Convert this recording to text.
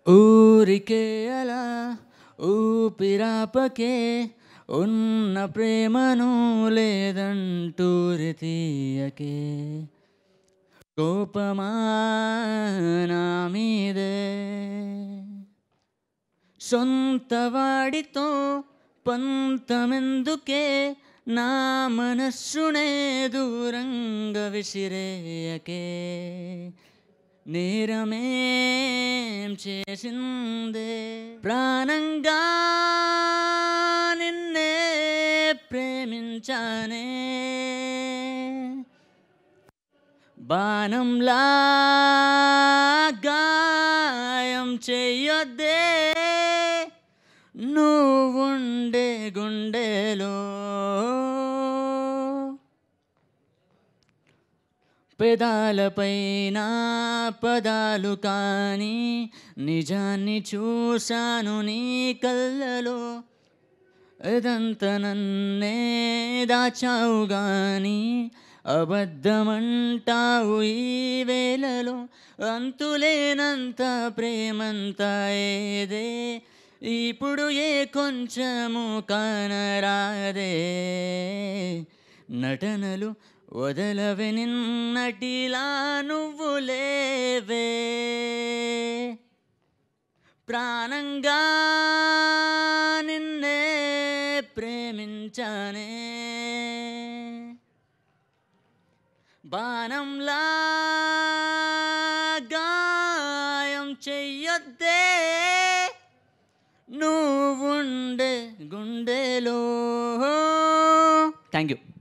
ఊరికే అలా ఊపిరాపకే ఉన్న ప్రేమను లేదంటూరి తీయకే కోపమా నా మీదే సొంత వాడితో పంతమెందుకే నా మనస్సునే దూరంగా విసిరేయకే నేరమేం చేసిందే ప్రాణంగా నిన్నే ప్రేమించానే బాణంలా గాయం చెయ్యొద్దే నువ్వుండే గుండెలో పెదాలపైన పదాలు కానీ నిజాన్ని చూశాను నీ కళ్ళలో ఎదంత నన్నే దాచావు గాని అబద్ధమంటావు ఈ వేళలో అంతులేనంత ప్రేమంతా ఏదే ఇప్పుడు ఏ కొంచెము కానరాదే నటనలు వదలవే నిన్నటిలా నువ్వు లేవే ప్రాణంగా నిన్నే ప్రేమించానే బాణంలా గాయం చెయ్యొద్దే నువ్వుండే గుండెలో థ్యాంక్ యూ